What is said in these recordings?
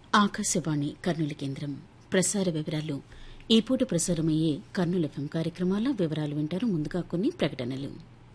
ఆకాశవాణి కర్నూలు కేంద్రం ప్రసార వివరాలు ఈ పూట ప్రసారమయ్యే కర్నూలు ఎఫ్ఎం కార్యక్రమాల వివరాలు వింటారు ముందుగా కొన్ని ప్రకటనలు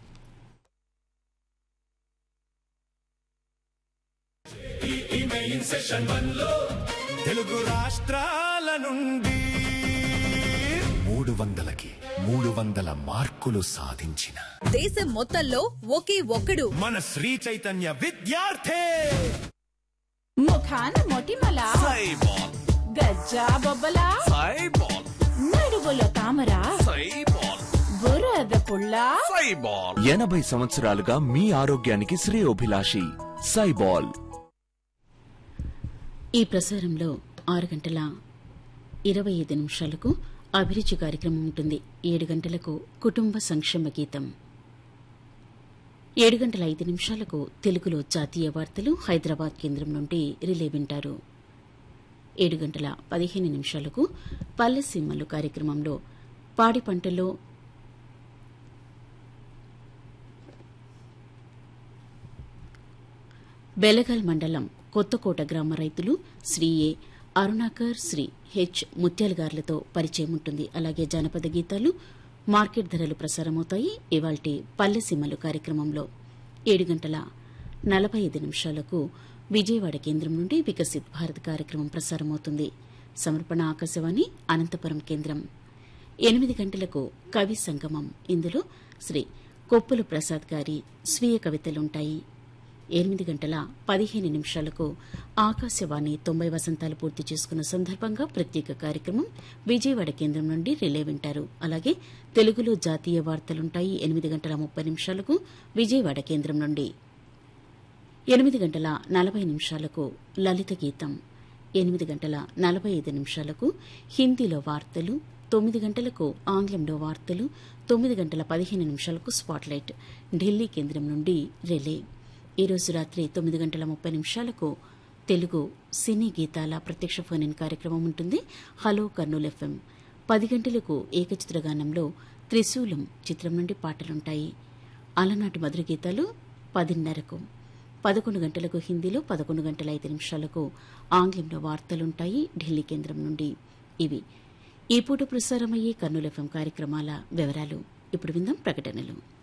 తెలుగు రాష్ట్రాల నుండి మూడు వందలకి మూడు వందల మార్కులు సాధించిన దేశం మొత్తంలో ఒకే ఒక్కడు మన శ్రీ చైతన్య విద్యార్థి ముఖాన మొటిమల సైబాల్ గజ్జా బొబ్బల సైబాల్ నడుగులో తామర సైబాల్ బురద పుల్ల సైబాల్ ఎనభై సంవత్సరాలుగా మీ ఆరోగ్యానికి శ్రేయోభిలాషి సైబాల్ ఈ ప్రసారంలో ఆరు గంటల ఇరవై ఐదు నిమిషాలకు అభిరుచి కార్యక్రమం ఉంటుంది ఏడు గంటలకు కుటుంబ సంక్షేమ గీతం ఏడు గంటల ఐదు నిమిషాలకు తెలుగులో జాతీయ వార్తలు హైదరాబాద్ కేంద్రం నుండి రిలే వింటారు ఏడు గంటల పదిహేను నిమిషాలకు పల్లెసీమలు కార్యక్రమంలో పాడి పంటల్లో బెలగల్ మండలం కొత్తకోట గ్రామ రైతులు శ్రీ ఏ అరుణాకర్ శ్రీ హెచ్ ముత్యాలగార్లతో పరిచయం ఉంటుంది అలాగే జానపద గీతాలు మార్కెట్ ధరలు ప్రసారమవుతాయి ఇవాల్టి పల్లెసీమలు కార్యక్రమంలో ఏడు గంటల నలభై ఐదు నిమిషాలకు విజయవాడ కేంద్రం నుండి వికసిత్ భారత్ కార్యక్రమం ప్రసారమవుతుంది సమర్పణ ఆకాశవాణి అనంతపురం కేంద్రం ఎనిమిది గంటలకు కవి సంగమం ఇందులో శ్రీ కొప్పుల ప్రసాద్ గారి స్వీయ కవితలుంటాయి ఎనిమిది గంటల పదిహేను నిమిషాలకు ఆకాశవాణి తొంభై వసంతాలు పూర్తి చేసుకున్న సందర్భంగా ప్రత్యేక కార్యక్రమం విజయవాడ కేంద్రం నుండి రిలే వింటారు అలాగే తెలుగులో జాతీయ వార్తలుంటాయి ఎనిమిది గంటల ముప్పై నిమిషాలకు విజయవాడ కేంద్రం నుండి ఎనిమిది గంటల నలభై నిమిషాలకు లలిత గీతం ఎనిమిది గంటల నలభై ఐదు నిమిషాలకు హిందీలో వార్తలు తొమ్మిది గంటలకు ఆంగ్లంలో వార్తలు తొమ్మిది గంటల పదిహేను నిమిషాలకు స్పాట్లైట్ ఢిల్లీ కేంద్రం నుండి రిలే ఈరోజు రాత్రి తొమ్మిది గంటల ముప్పై నిమిషాలకు తెలుగు సినీ గీతాల ప్రత్యక్ష ఫోన్ ఇన్ కార్యక్రమం ఉంటుంది హలో కర్నూలు ఎఫ్ఎం పది గంటలకు ఏకచిత్రగానంలో త్రిశూలం చిత్రం నుండి పాటలుంటాయి అలనాటి మధుర గీతాలు పదిన్నరకు పదకొండు గంటలకు హిందీలో పదకొండు గంటల ఐదు నిమిషాలకు ఆంగ్లంలో వార్తలుంటాయి ఢిల్లీ కేంద్రం నుండి ఇవి ఈ పూట ప్రసారమయ్యే కర్నూలు ఎఫ్ఎం కార్యక్రమాల వివరాలు ఇప్పుడు విందాం ప్రకటనలు